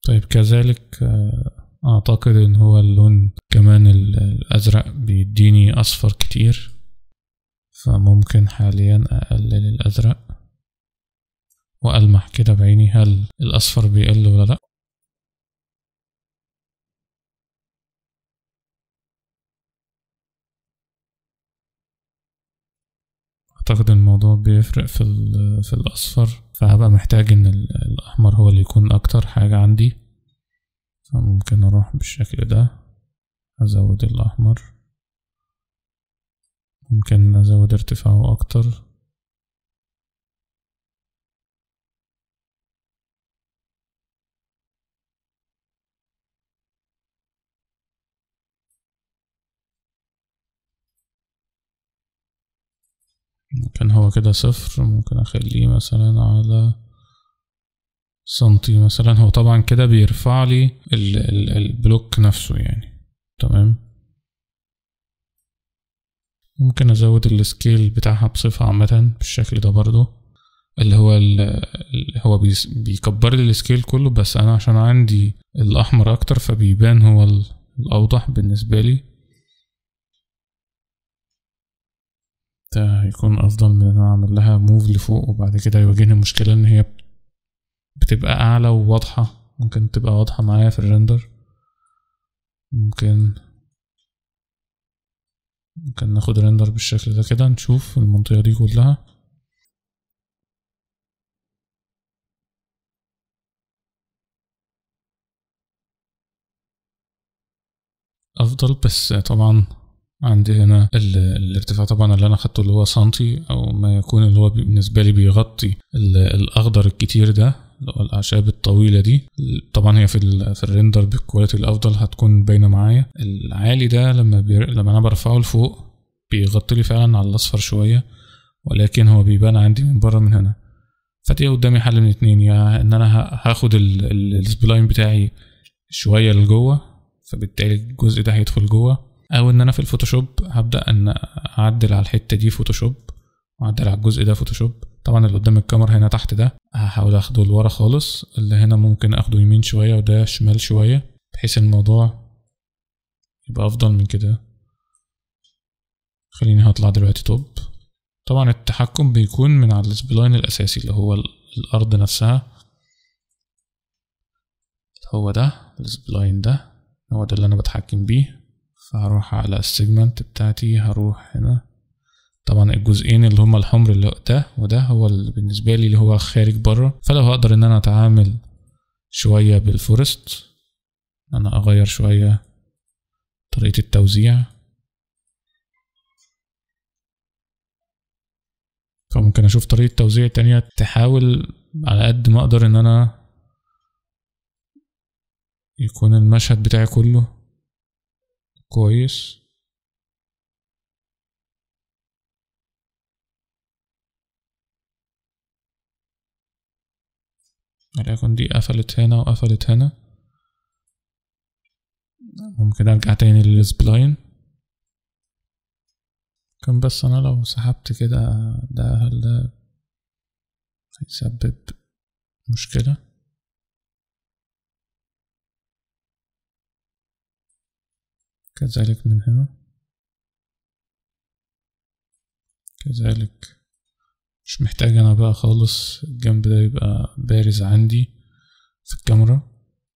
طيب كذلك آه، اعتقد ان هو اللون كمان ال- الازرق بيديني اصفر كتير فممكن حاليا اقلل الازرق والمح كده بعيني هل الاصفر بيقل ولا لا اعتقد الموضوع بيفرق في ال- في الاصفر فهبقى محتاج ان ال- الاحمر هو اللي يكون اكتر حاجة عندي فممكن اروح بالشكل ده ازود الاحمر ممكن ازود ارتفاعه اكتر ممكن هو كده صفر ممكن اخليه مثلا على سنتي مثلا هو طبعا كده بيرفع لي ال ال البلوك نفسه يعني تمام ممكن ازود السكيل بتاعها بصفة عامة بالشكل ده برضو اللي هو ال اللي هو بيس- بيكبر لي السكيل كله بس انا عشان عندي الاحمر اكتر فبيبان هو ال- الاوضح بالنسبة لي ده هيكون افضل من ان انا اعمل لها موف لفوق وبعد كده يواجهني مشكلة ان هي بتبقى اعلى وواضحة ممكن تبقى واضحة معايا في الريندر ممكن ممكن ناخد ريندر بالشكل ده كده نشوف المنطقة دي كلها افضل بس طبعا عندي هنا ال- الارتفاع طبعا اللي انا خدته اللي هو سنتي او ما يكون اللي هو بالنسبه لي بيغطي ال- الاخضر الكتير ده اللي هو الاعشاب الطويله دي طبعا هي في ال في الريندر بالكواليتي الافضل هتكون باينه معايا العالي ده لما بير... لما انا برفعه لفوق بيغطي لي فعلا على الاصفر شويه ولكن هو بيبان عندي من بره من هنا فدي قدامي حل من اتنين يا ان انا ه- هاخد ال- ال- السبلاين بتاعي شويه لجوه فبالتالي الجزء ده هيدخل جوه او ان انا في الفوتوشوب هبدا ان اعدل على الحته دي فوتوشوب واعدل على الجزء ده فوتوشوب طبعا اللي قدام الكاميرا هنا تحت ده هحاول اخده لورا خالص اللي هنا ممكن اخده يمين شويه وده شمال شويه بحيث الموضوع يبقى افضل من كده خليني هطلع دلوقتي توب طبعا التحكم بيكون من على السبلاين الاساسي اللي هو ال- الارض نفسها هو ده السبلاين ده هو ده اللي انا بتحكم بيه فهروح على السيجمنت بتاعتي هروح هنا طبعا الجزئين اللي هما الحمر اللي ده وده هو اللي بالنسبة لي اللي هو خارج بره فلو هقدر ان انا اتعامل شوية بالفورست انا اغير شوية طريقة التوزيع فممكن اشوف طريقة توزيع تانية تحاول على قد ما اقدر ان انا يكون المشهد بتاعي كله كويس وليكن دي قفلت هنا وقفلت هنا ممكن ارجع تاني للسبلاين كان بس انا لو سحبت كده ده هل ده هيسبب مشكلة كذلك من هنا كذلك مش محتاج انا بقى خالص الجنب ده يبقى بارز عندي في الكاميرا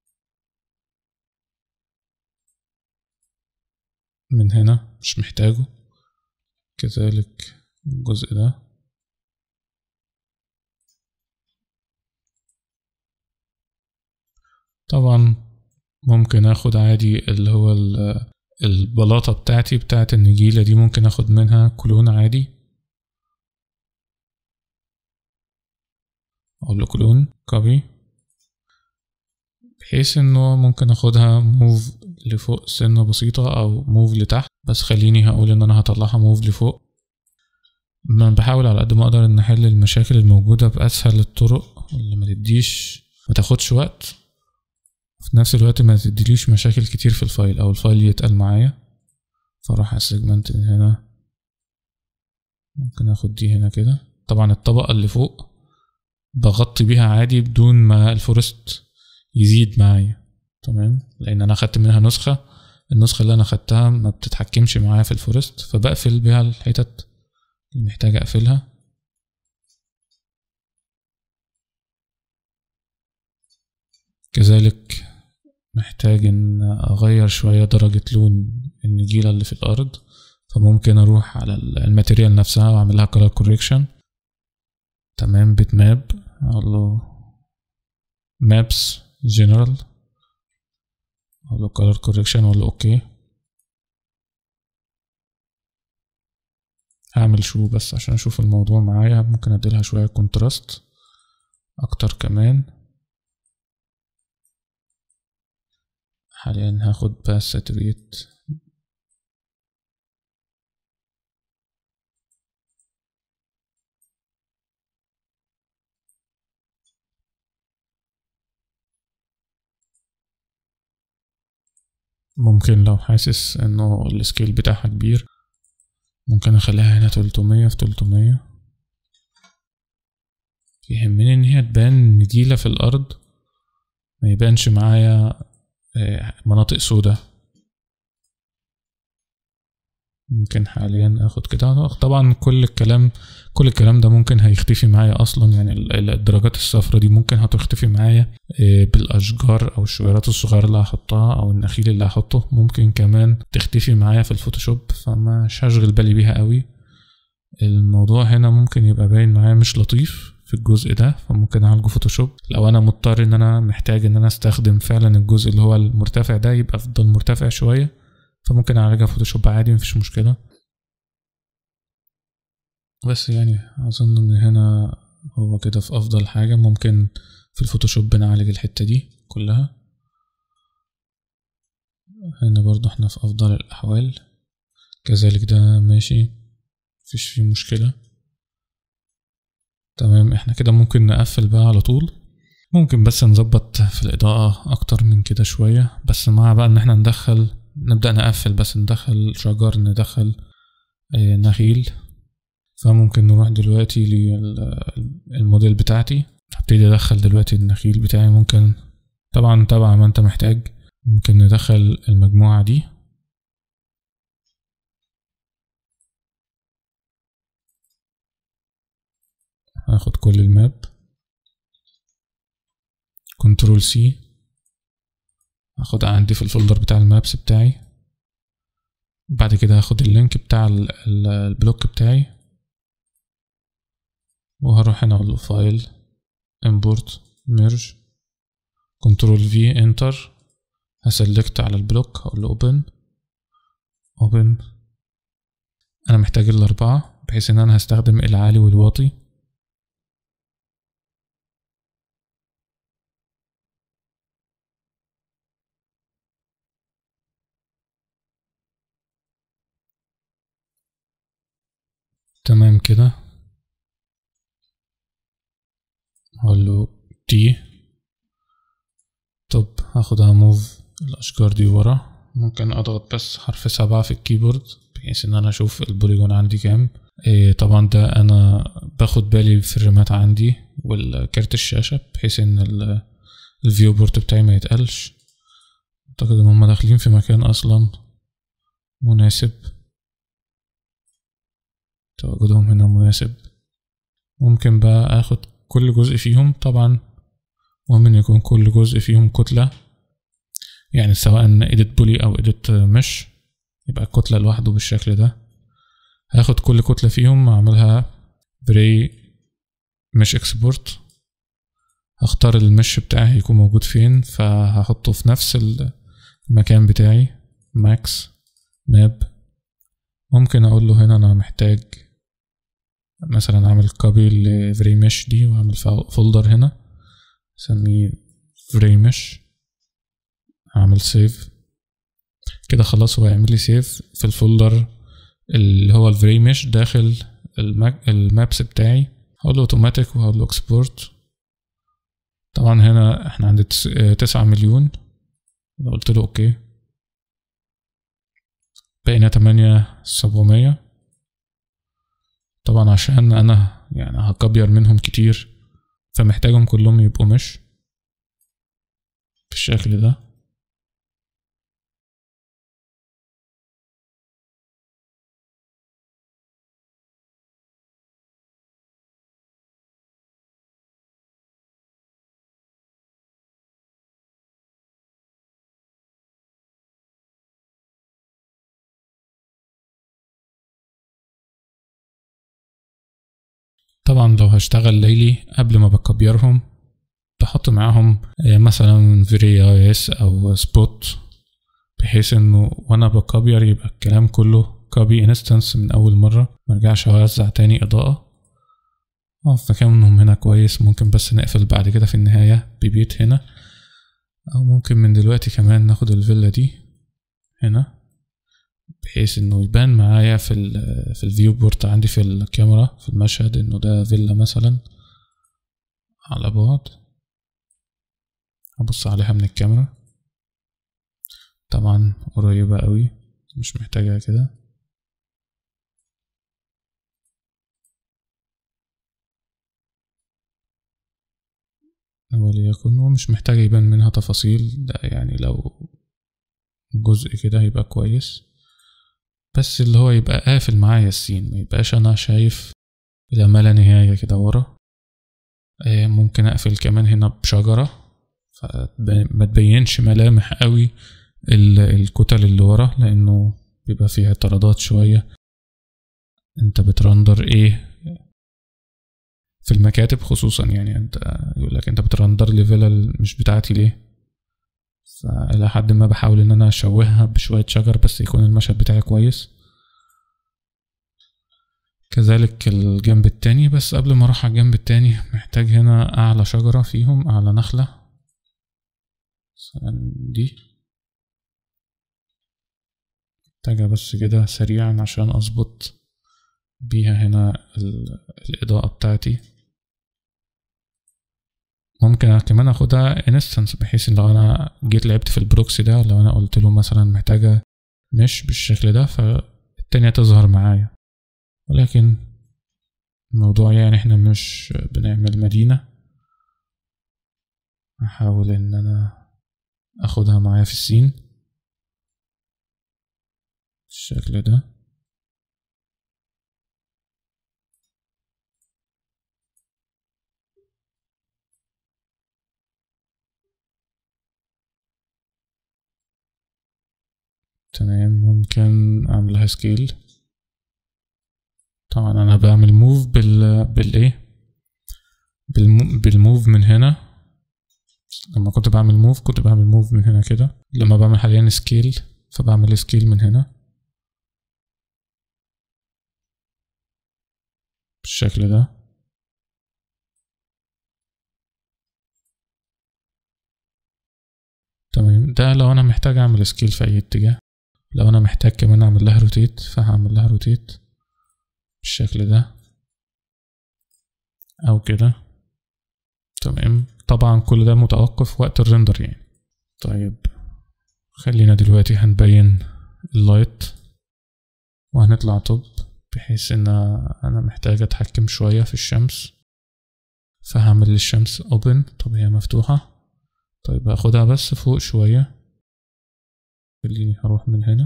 من هنا مش محتاجه كذلك الجزء ده طبعا ممكن اخد عادي اللي هو ال- البلاطة بتاعتي بتاعت النجيلة دي ممكن اخد منها كلون عادي اقول له كلون كوبي بحيث انه ممكن اخدها موف لفوق سنة بسيطة او موف لتحت بس خليني هقول ان انا هطلعها موف لفوق ما بحاول على قد ما اقدر ان احل المشاكل الموجودة باسهل الطرق اللي ما تديش ما تاخدش وقت في نفس الوقت ما تديليش مشاكل كتير في الفايل او الفايل يتقل معايا فاروح على السيجمنت من هنا ممكن اخد دي هنا كده طبعا الطبقة اللي فوق بغطي بيها عادي بدون ما الفورست يزيد معايا تمام لان انا اخدت منها نسخة النسخة اللي انا اخدتها ما بتتحكمش معايا في الفورست فبقفل بيها الحتت اللي محتاج اقفلها كذلك محتاج ان اغير شوية درجة لون النجيلة اللي في الارض فممكن اروح على الماتيريال نفسها واعمل لها color correction تمام بيت ماب اقول له maps general اقول له color correction اقول له اوكي هعمل شو بس عشان اشوف الموضوع معايا ممكن اديلها شوية كونتراست اكتر كمان حاليا هاخد بس ساتوريت ممكن لو حاسس انه السكيل بتاعها كبير ممكن اخليها هنا تلتمية في تلتمية يهمني ان هي تبان نجيلة في الارض ما يبانش معايا مناطق سودة ممكن حاليا اخد كده طبعا كل الكلام كل الكلام ده ممكن هيختفي معايا اصلا يعني الدرجات الصفرا دي ممكن هتختفي معايا بالاشجار او الشجيرات الصغيره اللي هحطها او النخيل اللي هحطه ممكن كمان تختفي معايا في الفوتوشوب فمش هشغل بالي بيها قوي الموضوع هنا ممكن يبقى باين معايا مش لطيف في الجزء ده فممكن اعالجه فوتوشوب لو انا مضطر ان انا محتاج ان انا استخدم فعلا الجزء اللي هو المرتفع ده يبقى افضل مرتفع شويه فممكن اعالجها فوتوشوب عادي مفيش مشكله بس يعني اظن ان هنا هو كده في افضل حاجه ممكن في الفوتوشوب بنعالج الحته دي كلها هنا برضو احنا في افضل الاحوال كذلك ده ماشي مفيش فيه مشكله تمام احنا كده ممكن نقفل بقى على طول ممكن بس نظبط في الإضاءة أكتر من كده شوية بس مع بقى إن احنا ندخل نبدأ نقفل بس ندخل شجر ندخل اه نخيل فممكن نروح دلوقتي للموديل بتاعتي هبتدي أدخل دلوقتي النخيل بتاعي ممكن طبعا طبعا ما انت محتاج ممكن ندخل المجموعة دي هاخد كل الماب كنترول سي هاخدها عندي في الفولدر بتاع المابس بتاعي بعد كده هاخد اللينك بتاع البلوك بتاعي وهروح هنا اقول له فايل امبورت ميرج كنترول في انتر هسلكت على البلوك هقول له اوبن اوبن انا محتاج الاربعة بحيث ان انا هستخدم العالي والواطي تمام كده هقول له تي طب هاخدها موف الاشجار دي ورا ممكن اضغط بس حرف سبعة في الكيبورد بحيث ان انا اشوف البوليجون عندي كام إيه طبعا ده انا باخد بالي في الرمات عندي والكارت الشاشة بحيث ان الفيو بورت بتاعي ما يتقلش اعتقد ان هما داخلين في مكان اصلا مناسب تواجدهم هنا مناسب ممكن بقى اخد كل جزء فيهم طبعا مهم ان يكون كل جزء فيهم كتلة يعني سواء ايديت بولي او ايديت مش يبقى الكتلة لوحده بالشكل ده هاخد كل كتلة فيهم اعملها بري مش اكسبورت هختار المش بتاعي هيكون موجود فين فهحطه في نفس المكان بتاعي ماكس ماب ممكن اقول له هنا انا محتاج مثلا اعمل كوبي لفري مش دي واعمل فولدر هنا اسميه فري مش اعمل سيف كده خلاص هو هيعمل لي سيف في الفولدر اللي هو الفري مش داخل المابس بتاعي هقول له اوتوماتيك وهقول له اكسبورت طبعا هنا احنا عند تسعة مليون لو قلت له اوكي بقينا تمانية سبعمية طبعا عشان انا يعني هكبر منهم كتير فمحتاجهم كلهم يبقوا مش بالشكل ده طبعا لو هشتغل ليلي قبل ما بكبيرهم بحط معاهم آه، مثلا فري اي اس او سبوت بحيث انه وانا بكبير يبقى الكلام كله كوبي انستنس من اول مرة مرجعش اوزع تاني اضاءة اه مكانهم هنا كويس ممكن بس نقفل بعد كده في النهاية ببيت هنا او ممكن من دلوقتي كمان ناخد الفيلا دي هنا بحيث انه يبان معايا في ال في الفيو بورت عندي في الكاميرا في المشهد انه ده فيلا مثلا على بعد هبص عليها من الكاميرا طبعا قريبة قوي مش محتاجة كده وليكن ومش محتاج يبان منها تفاصيل ده يعني لو جزء كده هيبقى كويس بس اللي هو يبقى قافل معايا السين ما يبقاش انا شايف الى ما لا نهاية كده ورا آه، ممكن اقفل كمان هنا بشجرة فما تبينش ملامح قوي ال- الكتل اللي ورا لانه بيبقى فيها اعتراضات شوية انت بترندر ايه في المكاتب خصوصا يعني انت يقول لك انت بترندر لي فيلا مش بتاعتي ليه فإلى حد ما بحاول إن أنا أشوهها بشوية شجر بس يكون المشهد بتاعي كويس كذلك الجنب التاني بس قبل ما أروح على الجنب التاني محتاج هنا أعلى شجرة فيهم أعلى نخلة مثلا دي محتاجة بس كده سريعا عشان أظبط بيها هنا ال- الإضاءة بتاعتي ممكن كمان اخدها انستنس بحيث ان لو انا جيت لعبت في البروكسي ده لو انا قلت له مثلا محتاجة مش بالشكل ده فالتانية تظهر معايا ولكن الموضوع يعني احنا مش بنعمل مدينة احاول ان انا اخدها معايا في السين بالشكل ده تمام ممكن اعملها سكيل طبعا انا بعمل موف بال بالايه بالمو... بالموف من هنا لما كنت بعمل موف كنت بعمل موف من هنا كده لما بعمل حاليا سكيل فبعمل سكيل من هنا بالشكل ده تمام ده لو انا محتاج اعمل سكيل في اي اتجاه لو انا محتاج كمان اعمل لها روتيت فهعمل لها روتيت بالشكل ده او كده تمام طبعا كل ده متوقف وقت الرندر يعني طيب خلينا دلوقتي هنبين اللايت وهنطلع توب بحيث ان انا محتاج اتحكم شوية في الشمس فهعمل للشمس اوبن طب هي مفتوحة طيب هاخدها بس فوق شوية خليني هروح من هنا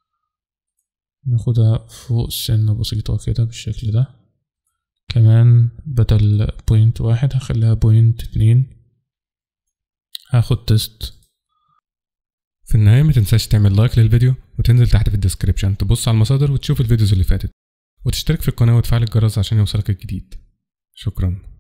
ناخدها فوق سنة بسيطة كده بالشكل ده كمان بدل بوينت واحد هخليها بوينت اتنين هاخد تيست في النهاية ما تنساش تعمل لايك للفيديو وتنزل تحت في الديسكريبشن تبص على المصادر وتشوف الفيديوز اللي فاتت وتشترك في القناة وتفعل الجرس عشان يوصلك الجديد شكرا